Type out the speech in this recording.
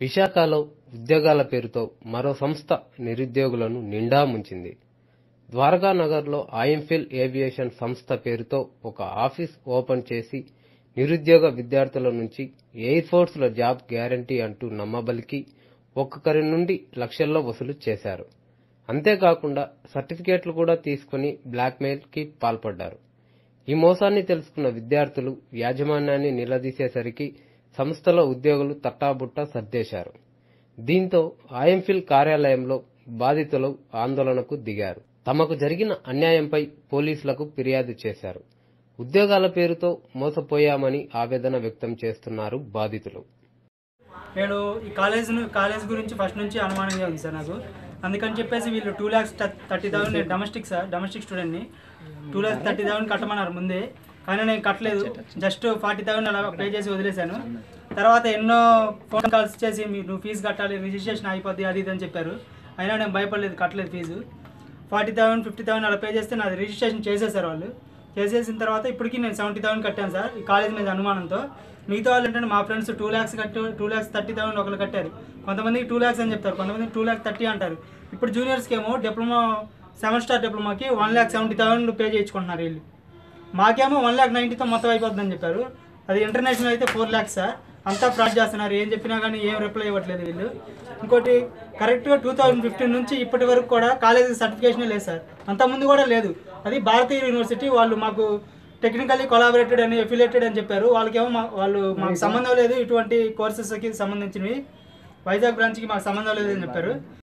విశాఖలో ఉద్యోగాల పేరుతో మరో సంస్థ నిరుద్యోగులను నిండా ముంచింది ద్వారకా నగర్లో ఐఎంఫిల్ ఏవియేషన్ సంస్థ పేరుతో ఒక ఆఫీస్ ఓపెన్ చేసి నిరుద్యోగ విద్యార్థుల నుంచి ఎయిర్ ఫోర్స్ లో జాబ్ గ్యారంటీ అంటూ నమ్మబలికి ఒక్కొక్కరి నుండి లక్షల్లో వసూలు చేశారు అంతేకాకుండా సర్టిఫికేట్లు కూడా తీసుకుని బ్లాక్మెయిల్ కి పాల్పడ్డారు ఈ మోసాన్ని తెలుసుకున్న విద్యార్థులు యాజమాన్యాన్ని నిలదీసేసరికి సంస్థలో ఉద్యోగులు తట్టాబుట్టా సర్దేశారు దీంతో ఐఎంఫిల్ కార్యాలయంలో బాధితులు ఆందోళనకు దిగారు తమకు జరిగిన అన్యాయంపై పోలీసులకు ఫిర్యాదు చేశారు ఉద్యోగాల పేరుతో మోసపోయామని ఆవేదన వ్యక్తం చేస్తున్నారు బాధితులు నేను ఈ కాలేజ్ కాలేజ్ గురించి ఫస్ట్ నుంచి అనుమానంగా ఉంది సార్ నాకు అందుకని చెప్పేసి వీళ్ళు టూ ల్యాక్స్ థర్టీ థౌసండ్ నేను డొమెస్టిక్ సార్ డొమెస్టిక్ స్టూడెంట్ని టూ ల్యాక్స్ థర్టీ థౌసండ్ కట్టమన్నారు ముందే కానీ నేను కట్టలేదు జస్ట్ ఫార్టీ థౌసండ్ అలా పే చేసి వదిలేశాను తర్వాత ఎన్నో ఫోన్ కాల్స్ చేసి మీరు నువ్వు ఫీజు కట్టాలి రిజిస్ట్రేషన్ అయిపోద్ది అది ఇది అని చెప్పారు అయినా నేను భయపడలేదు కట్టలేదు fee forty thousand fifty thousand అలా పే చేస్తే నాది రిజిస్ట్రేషన్ చేసేసారు వాళ్ళు చేసేసిన తర్వాత ఇప్పటికి నేను సెవెంటీ థౌసండ్ కట్టాను సార్ ఈ కాలేజ్ మీద అనుమానంతో మిగతా వాళ్ళు ఏంటంటే మా ఫ్రెండ్స్ టూ ల్యాక్స్ కట్టు టూ ల్యాక్స్ థర్టీ థౌసండ్ ఒకరు కట్టారు కొంతమందికి టూ ల్యాక్స్ అని చెప్తారు కొంతమందికి టూ ల్యాక్స్ థర్టీ అంటారు ఇప్పుడు జూనియర్స్కి ఏమో డిప్లొమా సెవెన్ స్టార్ డిప్లొమాకి one lakh seventy thousand pay చేయించుకుంటున్నారు వీళ్ళు మాకేమో వన్ ల్యాక్ నైంటీతో మొత్తం అయిపోతుందని చెప్పారు అది ఇంటర్నేషనల్ అయితే ఫోర్ ల్యాక్స్ సార్ అంతా ఫ్రాడ్ చేస్తున్నారు ఏం చెప్పినా కానీ ఏం రిప్లై ఇవ్వట్లేదు వీళ్ళు ఇంకోటి కరెక్ట్గా టూ థౌజండ్ ఫిఫ్టీన్ నుంచి ఇప్పటి వరకు కూడా కాలేజీ సర్టిఫికేషన్ లేదు సార్ అంతకుముందు కూడా లేదు అది భారతీయ యూనివర్సిటీ వాళ్ళు మాకు టెక్నికల్లీ కొలాబరేటెడ్ అని ఎఫిలేటెడ్ అని చెప్పారు వాళ్ళకేమో మా వాళ్ళు మాకు సంబంధం లేదు ఇటువంటి కోర్సెస్కి సంబంధించినవి వైజాగ్ బ్రాంచ్కి మాకు సంబంధం లేదు అని చెప్పారు